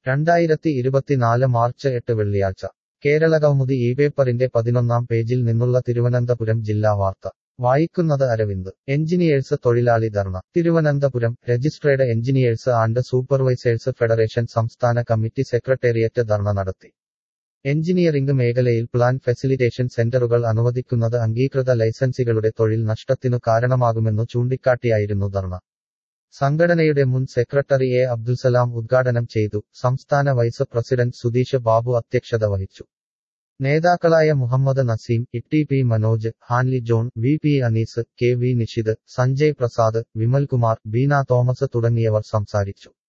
രണ്ടായിരത്തി ഇരുപത്തിനാല് മാർച്ച് എട്ട് വെള്ളിയാഴ്ച കേരളകൗമുദി ഈ പേപ്പറിന്റെ പതിനൊന്നാം പേജിൽ നിന്നുള്ള തിരുവനന്തപുരം ജില്ലാ വാർത്ത വായിക്കുന്നത് അരവിന്ദ് എഞ്ചിനീയേഴ്സ് തൊഴിലാളി dharna Thiruvananthapuram registered engineers and supervisors federation സംസ്ഥാന കമ്മിറ്റി സെക്രട്ടേറിയറ്റ് ധർണ നടത്തി എഞ്ചിനീയറിംഗ് മേഖലയിൽ പ്ലാൻ ഫെസിലിറ്റേഷൻ സെന്ററുകൾ അനുവദിക്കുന്നത് അംഗീകൃത ലൈസൻസികളുടെ തൊഴിൽ നഷ്ടത്തിനു കാരണമാകുമെന്നു ചൂണ്ടിക്കാട്ടിയായിരുന്നു ധർണ സംഘടനയുടെ മുൻ സെക്രട്ടറി എ അബ്ദുൽസലാം ഉദ്ഘാടനം ചെയ്തു സംസ്ഥാന വൈസ് പ്രസിഡന്റ് സുധീഷ് ബാബു അധ്യക്ഷത വഹിച്ചു നേതാക്കളായ Muhammad Naseem Itty P Manoj Hanley John V P Anees K V Nishith Sanjay Prasad Vimalkumar Beena Thomas തുടങ്ങിയവർ സംസാരിച്ചു